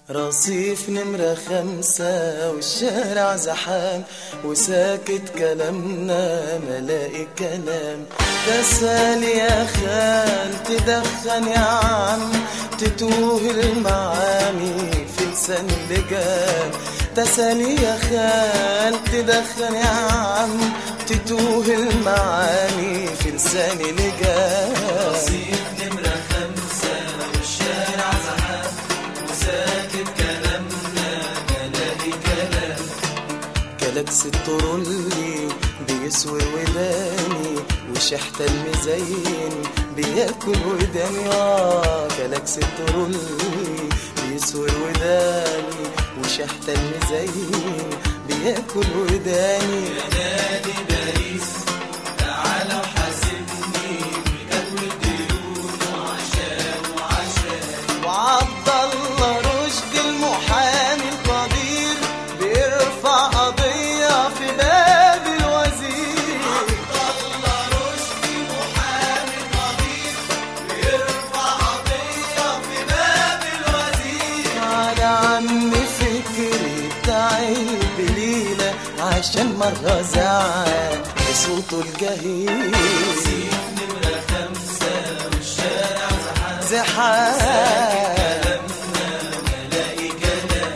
رصيف نمرة خمسة والشارع زحام وساكت كلامنا ملاقي كلام تسال يا خال تدخن يا عم تتوه المعاني في لسان اللجام تسال يا خال تدخن يا عم تتوه المعاني في لسان لجام رصيف نمرة خمسة والشارع زحام وساكت كلامنا بلاقي كلام كلاكس الترولي بيسوي وداني وشحت المزين بياكل وداني اه كلاكس الترولي بيسوي وداني وشحت المزين بياكل وداني نادي باريس تعالى وحاسبني بجدول الديون وعشان وعشان وعبد الله رشد المحامي القدير بيرفع قضية في باب الوزير الله رشدي محامي قدير بيرفع قضية في باب الوزير على عم فكري بتاع البليلة عشان مرة زعل بصوته الجهيل رصيف نمرة خمسة والشارع زحام زحام بلاقي كلام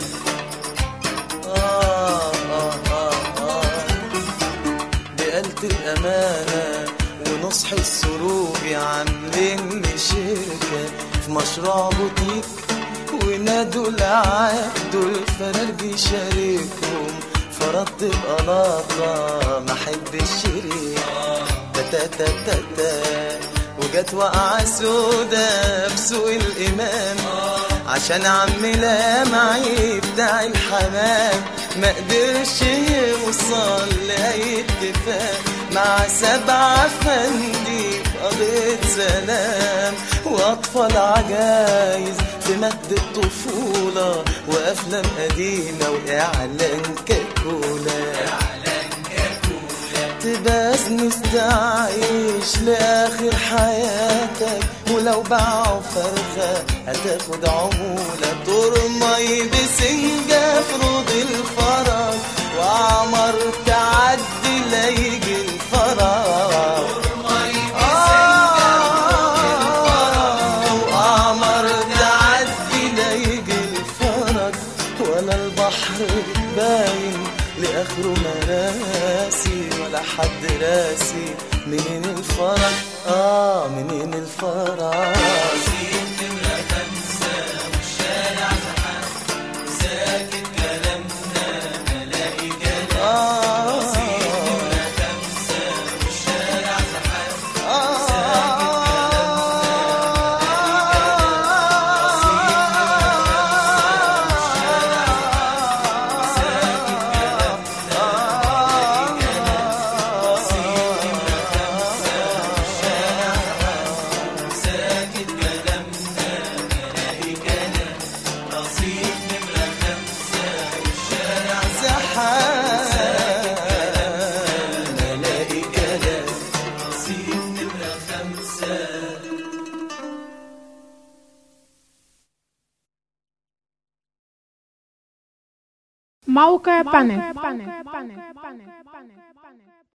آه آه آه آه بقلت الأمانة ونصح السروج عاملين لي شركة في مشروع بوتيك ونادوا العقد والفرار بيشاركهم فرضت بقلاطة ما احب الشريك تا تا تا تا وجت وقعة سودا بسوق الإمام عشان عم لامعي بتاع الحمام ما قدرش يوصل لأي اتفاق مع سبعة فندي في قضية سلام وأطفال عجايز في مهد الطفولة وأفلام قديمة وإعلان كاكولا تباس نستعيش لآخر حياتك ولو باعوا فرخة هتاخد عمولة ترمي بسنجة في روض الفرج وعمر تعدي لا يجي الفرج آه، وعمر تعدي لا يجي الفرج ولا البحر باين لآخره مراسي ولا حد راسي منين الفرج اه منين الفرج رصيف نمرة خمسة والشارع زحام وساكت كلامنا بلاقي كلام آه نمرة خمسة والشارع زحام ساكت كلامنا بلاقي كلام رصيف نمرة خمسة والشارع زحام الاقي كلام رصيف نمرة خمسة موقع بانل